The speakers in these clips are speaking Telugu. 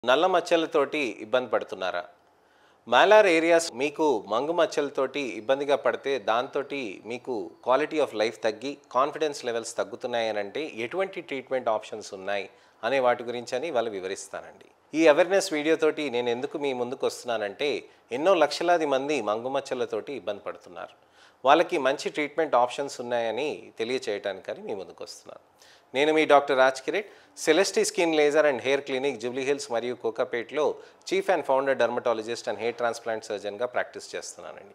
నల్ల మచ్చలతోటి ఇబ్బంది పడుతున్నారా మాలార్ ఏరియాస్ మీకు మంగు మచ్చలతోటి ఇబ్బందిగా పడితే దాంతో మీకు క్వాలిటీ ఆఫ్ లైఫ్ తగ్గి కాన్ఫిడెన్స్ లెవెల్స్ తగ్గుతున్నాయి అని అంటే ఎటువంటి ట్రీట్మెంట్ ఆప్షన్స్ ఉన్నాయి అనే వాటి గురించి అని వాళ్ళు వివరిస్తానండి ఈ అవేర్నెస్ వీడియోతోటి నేను ఎందుకు మీ ముందుకు వస్తున్నానంటే ఎన్నో లక్షలాది మంది మంగు మచ్చలతోటి ఇబ్బంది పడుతున్నారు వాళ్ళకి మంచి ట్రీట్మెంట్ ఆప్షన్స్ ఉన్నాయని తెలియచేయటానికని మీ ముందుకు వస్తున్నాను నేను మీ doctor Raj Kiret Celestee skin laser and hair clinic Jubilee Hills మరియు కోకాపేట్లో chief and founder dermatologist and hair transplant సర్జన్గా ప్రాక్టీస్ చేస్తున్నానండి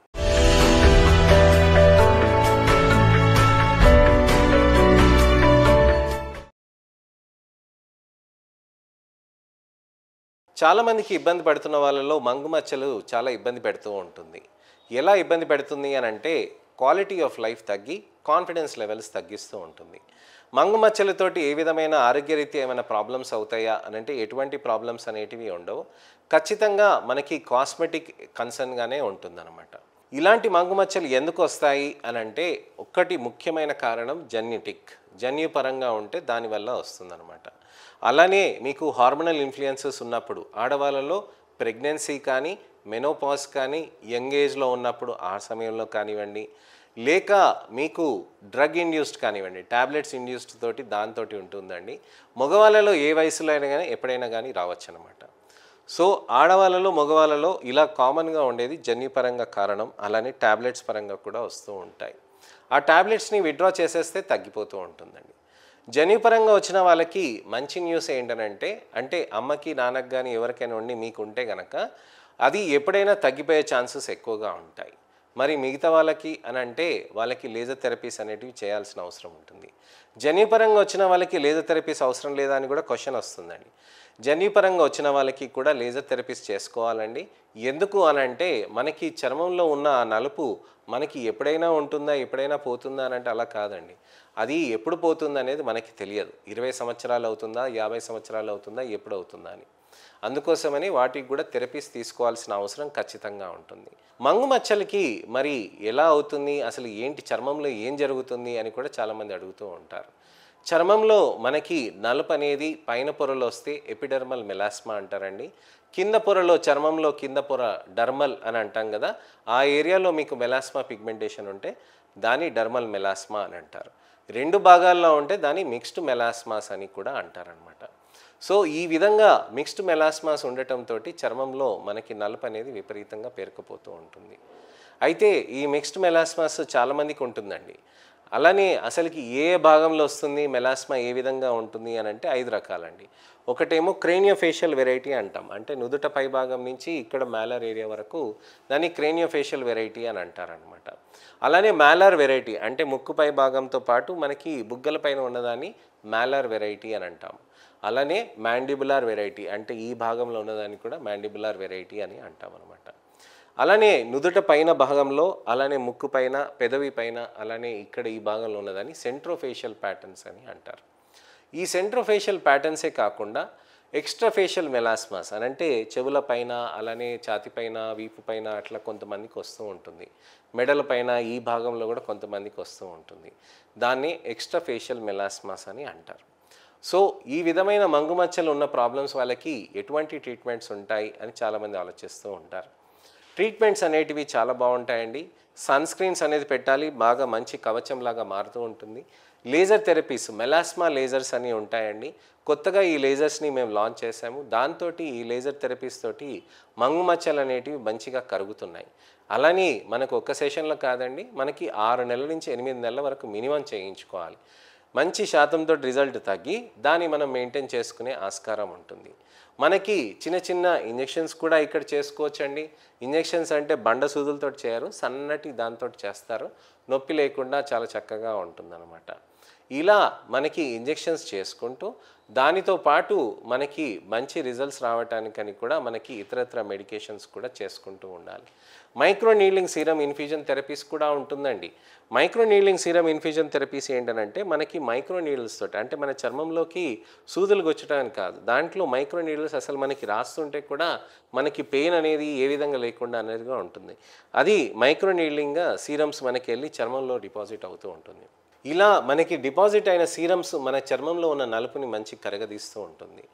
చాలామందికి ఇబ్బంది పడుతున్న వాళ్ళలో మంగు మచ్చలు చాలా ఇబ్బంది పెడుతూ ఉంటుంది ఎలా ఇబ్బంది పెడుతుంది అని అంటే క్వాలిటీ ఆఫ్ లైఫ్ తగ్గి కాన్ఫిడెన్స్ లెవెల్స్ తగ్గిస్తూ ఉంటుంది మంగు మచ్చలతోటి ఏ విధమైన ఆరోగ్యరీత్యా ఏమైనా ప్రాబ్లమ్స్ అవుతాయా అని అంటే ఎటువంటి ప్రాబ్లమ్స్ అనేటివి ఉండవు ఖచ్చితంగా మనకి కాస్మెటిక్ కన్సర్న్గానే ఉంటుందన్నమాట ఇలాంటి మంగు మచ్చలు ఎందుకు వస్తాయి అని అంటే ఒక్కటి ముఖ్యమైన కారణం జెనెటిక్ జన్యుపరంగా ఉంటే దానివల్ల వస్తుందన్నమాట అలానే మీకు హార్మోనల్ ఇన్ఫ్లుయెన్సెస్ ఉన్నప్పుడు ఆడవాళ్ళలో ప్రెగ్నెన్సీ కానీ మెనోపాజ్ కానీ యంగ్ ఏజ్లో ఉన్నప్పుడు ఆ సమయంలో కానివ్వండి లేక మీకు డ్రగ్ ఇండ్యూస్డ్ కానివ్వండి ట్యాబ్లెట్స్ ఇండ్యూస్డ్ తోటి దాంతో ఉంటుందండి మగవాళ్ళలో ఏ వయసులో అయినా కానీ ఎప్పుడైనా కానీ రావచ్చు అనమాట సో ఆడవాళ్ళలో మగవాళ్ళలో ఇలా కామన్గా ఉండేది జన్యుపరంగా కారణం అలానే ట్యాబ్లెట్స్ పరంగా కూడా వస్తూ ఉంటాయి ఆ ట్యాబ్లెట్స్ని విత్డ్రా చేసేస్తే తగ్గిపోతూ ఉంటుందండి జన్యుపరంగా వచ్చిన వాళ్ళకి మంచి న్యూస్ ఏంటనంటే అంటే అమ్మకి నాన్నకి కానీ ఎవరికైనా ఉండి మీకు ఉంటే గనక అది ఎప్పుడైనా తగ్గిపోయే ఛాన్సెస్ ఎక్కువగా ఉంటాయి మరి మిగతా వాళ్ళకి అని అంటే వాళ్ళకి లేజర్ థెరపీస్ అనేటివి చేయాల్సిన అవసరం ఉంటుంది జన్యుపరంగా వచ్చిన వాళ్ళకి లేజర్ థెరపీస్ అవసరం లేదా అని కూడా క్వశ్చన్ వస్తుందండి జన్యుపరంగా వచ్చిన వాళ్ళకి కూడా లేజర్ థెరపీస్ చేసుకోవాలండి ఎందుకు అని అంటే మనకి చర్మంలో ఉన్న ఆ నలుపు మనకి ఎప్పుడైనా ఉంటుందా ఎప్పుడైనా పోతుందా అని అంటే అలా కాదండి అది ఎప్పుడు పోతుంది అనేది మనకి తెలియదు ఇరవై సంవత్సరాలు అవుతుందా యాభై సంవత్సరాలు అవుతుందా ఎప్పుడు అవుతుందా అని అందుకోసమని వాటికి కూడా థెరపీస్ తీసుకోవాల్సిన అవసరం ఖచ్చితంగా ఉంటుంది మంగు మచ్చలకి మరి ఎలా అవుతుంది అసలు ఏంటి చర్మంలో ఏం జరుగుతుంది అని కూడా చాలామంది అడుగుతూ ఉంటారు చర్మంలో మనకి నలుపు అనేది పైన పొరలో వస్తే ఎపిడర్మల్ మెలాస్మా అంటారండి కింద పొరలో చర్మంలో కింద పొర డర్మల్ అని అంటాం కదా ఆ ఏరియాలో మీకు మెలాస్మా పిగ్మెంటేషన్ ఉంటే దాన్ని డర్మల్ మెలాస్మా అని అంటారు రెండు భాగాల్లో ఉంటే దాన్ని మిక్స్డ్ మెలాస్మాస్ అని కూడా అంటారనమాట సో ఈ విధంగా మిక్స్డ్ మెలాస్మాస్ ఉండటంతో చర్మంలో మనకి నలుపు అనేది విపరీతంగా పేరుకుపోతూ ఉంటుంది అయితే ఈ మిక్స్డ్ మెలాస్మాస్ చాలామందికి ఉంటుందండి అలానే అసలుకి ఏ భాగంలో వస్తుంది మెలాస్మా ఏ విధంగా ఉంటుంది అని అంటే ఐదు రకాలండి ఒకటేమో క్రేనియోఫేషియల్ వెరైటీ అంటాం అంటే నుదుట పై భాగం నుంచి ఇక్కడ మ్యాలర్ ఏరియా వరకు దాన్ని క్రేనియోఫేషియల్ వెరైటీ అని అంటారనమాట అలానే మ్యాలర్ వెరైటీ అంటే ముక్కు పై భాగంతో పాటు మనకి బుగ్గల పైన ఉన్నదాన్ని మ్యాలర్ వెరైటీ అని అంటాం అలానే మ్యాండిబులార్ వెరైటీ అంటే ఈ భాగంలో ఉన్నదాన్ని కూడా మ్యాండిబులార్ వెరైటీ అని అంటాం అనమాట అలానే నుదుట పైన భాగంలో అలానే ముక్కు పైన పెదవి పైన అలానే ఇక్కడ ఈ భాగంలో ఉన్నదాన్ని సెంట్రోఫేషియల్ ప్యాటర్న్స్ అని అంటారు ఈ సెంట్రోఫేషియల్ ప్యాటర్న్సే కాకుండా ఎక్స్ట్రాఫేషియల్ మెలాస్మాస్ అని అంటే చెవుల పైన అలానే ఛాతి పైన వీపు పైన అట్లా కొంతమందికి వస్తూ ఉంటుంది మెడల పైన ఈ భాగంలో కూడా కొంతమందికి వస్తూ ఉంటుంది దాన్ని ఎక్స్ట్రాఫేషియల్ మెలాస్మాస్ అని అంటారు సో ఈ విధమైన మంగుమచ్చలు ఉన్న ప్రాబ్లమ్స్ వాళ్ళకి ఎటువంటి ట్రీట్మెంట్స్ ఉంటాయి అని చాలామంది ఆలోచిస్తూ ఉంటారు ట్రీట్మెంట్స్ అనేటివి చాలా బాగుంటాయండి సన్ స్క్రీన్స్ అనేది పెట్టాలి బాగా మంచి కవచంలాగా మారుతూ ఉంటుంది లేజర్ థెరపీస్ మెలాస్మా లేజర్స్ అని ఉంటాయండి కొత్తగా ఈ లేజర్స్ని మేము లాంచ్ చేసాము దాంతో ఈ లేజర్ థెరపీస్ తోటి మంగు మచ్చలు అనేటివి మంచిగా కరుగుతున్నాయి అలానే మనకు ఒక్క సెషన్లో కాదండి మనకి ఆరు నెలల నుంచి ఎనిమిది నెలల వరకు మినిమం చేయించుకోవాలి మంచి శాతంతో రిజల్ట్ తగ్గి దాన్ని మనం మెయింటైన్ చేసుకునే ఆస్కారం ఉంటుంది మనకి చిన్న చిన్న ఇంజెక్షన్స్ కూడా ఇక్కడ చేసుకోవచ్చండి ఇంజెక్షన్స్ అంటే బండ సూదులతో చేయరు సన్నటి దాంతో చేస్తారు నొప్పి లేకుండా చాలా చక్కగా ఉంటుందన్నమాట ఇలా మనకి ఇంజెక్షన్స్ చేసుకుంటూ దానితో పాటు మనకి మంచి రిజల్ట్స్ రావటానికని కూడా మనకి ఇతరత్ర మెడికేషన్స్ కూడా చేసుకుంటూ ఉండాలి micro needling serum infusion therapies కూడా ఉంటుందండి micro needling serum infusion therapies ఏంటంటే మనకి మైక్రో నీడిల్స్ తోటి అంటే మన చర్మంలోకి సూదులు గుచ్చడానికి కాదు దాంట్లో మైక్రో నీడిల్స్ అసలు మనకి రాస్తుంటే కూడా మనకి పెయిన్ అనేది ఏ విధంగా లేకుండా అనేదిగా ఉంటుంది అది మైక్రో నీడిలింగ్గా సీరమ్స్ మనకి వెళ్ళి చర్మంలో డిపాజిట్ అవుతూ ఉంటుంది ఇలా మనకి డిపాజిట్ అయిన సీరమ్స్ మన చర్మంలో ఉన్న నలుపుని మంచి కరగదీస్తూ ఉంటుంది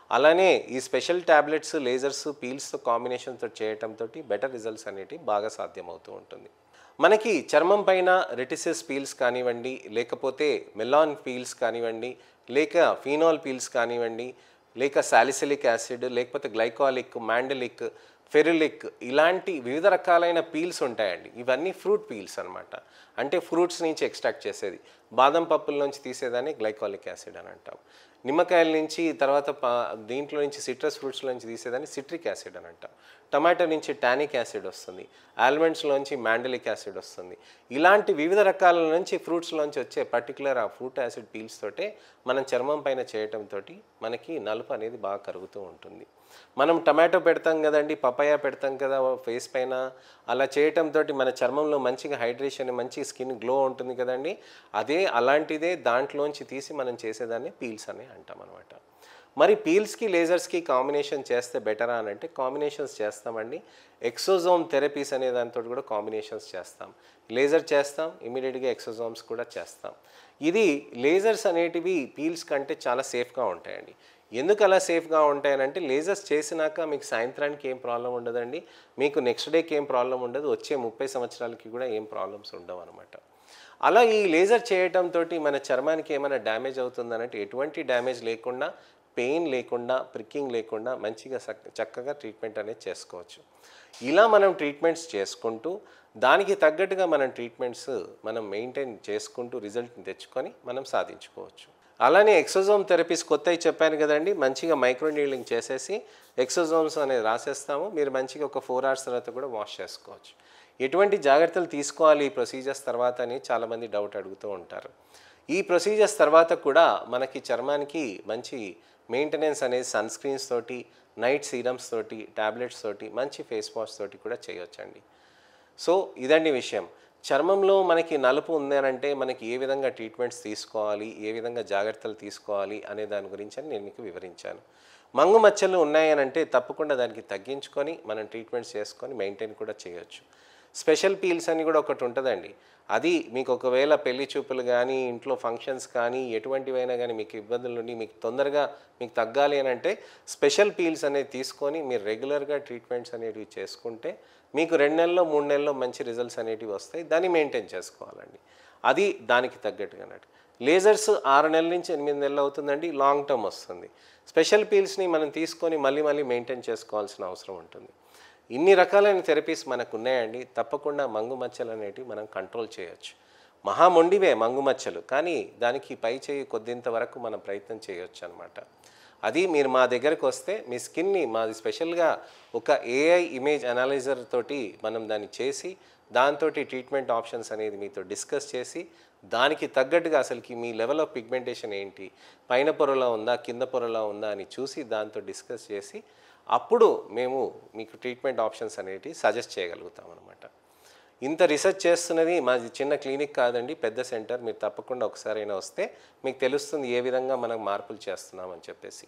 అలానే ఈ స్పెషల్ ట్యాబ్లెట్స్ లేజర్స్ పీల్స్తో కాంబినేషన్తో చేయటంతో బెటర్ రిజల్ట్స్ అనేటివి బాగా సాధ్యమవుతూ ఉంటుంది మనకి చర్మం పైన రెటిసెస్ పీల్స్ కానివ్వండి లేకపోతే మెలాన్ పీల్స్ కానివ్వండి లేక ఫీనాల్ పీల్స్ కానివ్వండి లేక సాలిసిలిక్ యాసిడ్ లేకపోతే గ్లైకాలిక్ మ్యాండలిక్ ఫెరులిక్ ఇలాంటి వివిధ రకాలైన పీల్స్ ఉంటాయండి ఇవన్నీ ఫ్రూట్ పీల్స్ అన్నమాట అంటే ఫ్రూట్స్ నుంచి ఎక్స్ట్రాక్ట్ చేసేది బాదం పప్పుల నుంచి తీసేదాన్ని గ్లైకాలిక్ యాసిడ్ అని అంటాం నిమ్మకాయల నుంచి తర్వాత ప- దీంట్లో నుంచి సిట్రస్ ఫ్రూట్స్ నుంచి తీసేదాన్ని సిట్రిక్ యాసిడ్ అని అంటాం టమాటో నుంచి టానిక్ యాసిడ్ వస్తుంది ఆల్మండ్స్లోంచి మ్యాండలిక్ యాసిడ్ వస్తుంది ఇలాంటి వివిధ రకాల నుంచి ఫ్రూట్స్లోంచి వచ్చే పర్టికులర్ ఆ ఫ్రూట్ యాసిడ్ పీల్స్ తోటే మనం చర్మం పైన చేయటంతో మనకి నలుపు అనేది బాగా కరుగుతూ ఉంటుంది మనం టమాటో పెడతాం కదండి పపాయ పెడతాం కదా ఫేస్ పైన అలా చేయటంతో మన చర్మంలో మంచిగా హైడ్రేషన్ మంచి స్కిన్ గ్లో ఉంటుంది కదండి అదే అలాంటిదే దాంట్లోంచి తీసి మనం చేసేదాన్ని పీల్స్ అని అంటాం అనమాట మరి పీల్స్కి లేజర్స్కి కాంబినేషన్ చేస్తే బెటరా అని అంటే కాంబినేషన్స్ చేస్తామండి ఎక్సోజోమ్ థెరపీస్ అనే దాంతో కూడా కాంబినేషన్స్ చేస్తాం లేజర్ చేస్తాం ఇమీడియట్గా ఎక్సోజోమ్స్ కూడా చేస్తాం ఇది లేజర్స్ అనేటివి పీల్స్ కంటే చాలా సేఫ్గా ఉంటాయండి ఎందుకు అలా సేఫ్గా ఉంటాయనంటే లేజర్స్ చేసినాక మీకు సాయంత్రానికి ఏం ప్రాబ్లం ఉండదండి మీకు నెక్స్ట్ డేకి ఏం ప్రాబ్లం ఉండదు వచ్చే ముప్పై సంవత్సరాలకి కూడా ఏం ప్రాబ్లమ్స్ ఉండవు అనమాట అలా ఈ లేజర్ చేయటంతో మన చర్మానికి ఏమైనా డ్యామేజ్ అవుతుందనంటే ఎటువంటి డ్యామేజ్ లేకుండా పెయిన్ లేకుండా ప్రిక్కింగ్ లేకుండా మంచిగా చక్క- చక్కగా ట్రీట్మెంట్ అనేది చేసుకోవచ్చు ఇలా మనం ట్రీట్మెంట్స్ చేసుకుంటూ దానికి తగ్గట్టుగా మనం ట్రీట్మెంట్స్ మనం మెయింటైన్ చేసుకుంటూ రిజల్ట్ని తెచ్చుకొని మనం సాధించుకోవచ్చు అలానే ఎక్సోజోమ్ థెరపీస్ కొత్తవి చెప్పాను కదండి మంచిగా మైక్రో నీలింగ్ చేసేసి ఎక్సోజోమ్స్ అనేది రాసేస్తాము మీరు మంచిగా ఒక ఫోర్ అవర్స్ తర్వాత కూడా వాష్ చేసుకోవచ్చు ఎటువంటి జాగ్రత్తలు తీసుకోవాలి ఈ ప్రొసీజర్స్ తర్వాత అని చాలామంది డౌట్ అడుగుతూ ఉంటారు ఈ ప్రొసీజర్స్ తర్వాత కూడా మనకి చర్మానికి మంచి మెయింటెనెన్స్ అనేది సన్ స్క్రీన్స్ తోటి నైట్ సీరమ్స్ తోటి టాబ్లెట్స్ తోటి మంచి ఫేస్ వాష్ తోటి కూడా చేయొచ్చండి సో ఇదండి విషయం చర్మంలో మనకి నలుపు ఉందనంటే మనకి ఏ విధంగా ట్రీట్మెంట్స్ తీసుకోవాలి ఏ విధంగా జాగ్రత్తలు తీసుకోవాలి అనే దాని గురించి అని నేను మీకు వివరించాను మంగు మచ్చలు ఉన్నాయనంటే తప్పకుండా దానికి తగ్గించుకొని మనం ట్రీట్మెంట్స్ చేసుకొని మెయింటైన్ కూడా చేయొచ్చు స్పెషల్ పీల్స్ అని కూడా ఒకటి ఉంటుందండి అది మీకు ఒకవేళ పెళ్లి చూపులు కానీ ఇంట్లో ఫంక్షన్స్ కానీ ఎటువంటివైనా కానీ మీకు ఇబ్బందులు ఉండి మీకు తొందరగా మీకు తగ్గాలి అని అంటే స్పెషల్ పీల్స్ అనేది తీసుకొని మీరు రెగ్యులర్గా ట్రీట్మెంట్స్ అనేటివి చేసుకుంటే మీకు రెండు నెలల్లో మూడు నెలల్లో మంచి రిజల్ట్స్ అనేటివి వస్తాయి దాన్ని మెయింటైన్ చేసుకోవాలండి అది దానికి తగ్గట్టుగా అన్నట్టు లేజర్స్ ఆరు నెలల నుంచి ఎనిమిది నెలలు అవుతుందండి లాంగ్ టర్మ్ వస్తుంది స్పెషల్ పీల్స్ని మనం తీసుకొని మళ్ళీ మళ్ళీ మెయింటైన్ చేసుకోవాల్సిన అవసరం ఉంటుంది ఇన్ని రకాలైన థెరపీస్ మనకు ఉన్నాయండి తప్పకుండా మంగు మచ్చలు అనేటివి మనం కంట్రోల్ చేయొచ్చు మహా మొండివే మంగు మచ్చలు కానీ దానికి పై చేయి కొద్దింత వరకు మనం ప్రయత్నం చేయొచ్చు అనమాట అది మీరు మా దగ్గరకు వస్తే మీ స్కిన్ని మాది స్పెషల్గా ఒక ఏఐ ఇమేజ్ అనలైజర్ తోటి మనం దాన్ని చేసి దాంతో ట్రీట్మెంట్ ఆప్షన్స్ అనేది మీతో డిస్కస్ చేసి దానికి తగ్గట్టుగా అసలుకి మీ లెవెల్ ఆఫ్ పిగ్మెంటేషన్ ఏంటి పైన పొరలో ఉందా కింద పొరలో ఉందా అని చూసి దాంతో డిస్కస్ చేసి అప్పుడు మేము మీకు ట్రీట్మెంట్ ఆప్షన్స్ అనేటివి సజెస్ట్ చేయగలుగుతాం అనమాట ఇంత రీసెర్చ్ చేస్తున్నది మాది చిన్న క్లినిక్ కాదండి పెద్ద సెంటర్ మీరు తప్పకుండా ఒకసారైనా వస్తే మీకు తెలుస్తుంది ఏ విధంగా మనం మార్పులు చేస్తున్నామని చెప్పేసి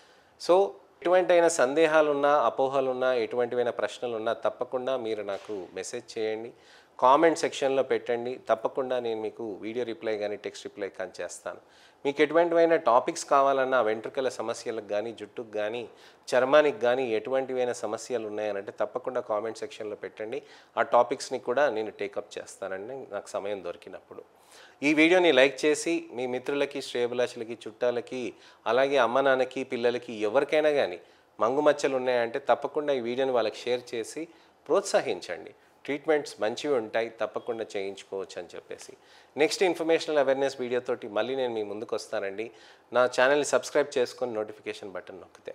సో ఎటువంటైనా సందేహాలున్నా అపోహలున్నా ఎటువంటివైనా ప్రశ్నలున్నా తప్పకుండా మీరు నాకు మెసేజ్ చేయండి కామెంట్ సెక్షన్లో పెట్టండి తప్పకుండా నేను మీకు వీడియో రిప్లై కానీ టెక్స్ట్ రిప్లై కానీ చేస్తాను మీకు ఎటువంటివైనా టాపిక్స్ కావాలన్నా వెంట్రుకల సమస్యలకు కానీ జుట్టుకు కానీ చర్మానికి కానీ ఎటువంటివైనా సమస్యలు ఉన్నాయనంటే తప్పకుండా కామెంట్ సెక్షన్లో పెట్టండి ఆ టాపిక్స్ని కూడా నేను టేకప్ చేస్తానండి నాకు సమయం దొరికినప్పుడు ఈ వీడియోని లైక్ చేసి మీ మిత్రులకి శ్రేయభిలాషులకి చుట్టాలకి అలాగే అమ్మ నాన్నకి పిల్లలకి ఎవరికైనా కానీ మంగు మచ్చలు ఉన్నాయంటే తప్పకుండా ఈ వీడియోని వాళ్ళకి షేర్ చేసి ప్రోత్సహించండి ట్రీట్మెంట్స్ మంచివి ఉంటాయి తప్పకుండా చేయించుకోవచ్చు అని చెప్పేసి నెక్స్ట్ ఇన్ఫర్మేషనల్ అవేర్నెస్ వీడియోతోటి మళ్ళీ నేను మీ ముందుకు వస్తానండి నా ఛానల్ని సబ్స్క్రైబ్ చేసుకొని నోటిఫికేషన్ బటన్ నొక్కితే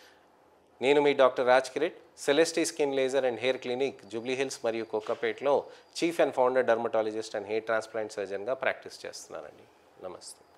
నేను మీ doctor Raj Kiret Celestee skin laser and hair clinic Jubilee Hills మరియు కోకాపేట్లో chief and founder dermatologist and hair transplant సర్జన్గా ప్రాక్టీస్ చేస్తున్నానండి నమస్తే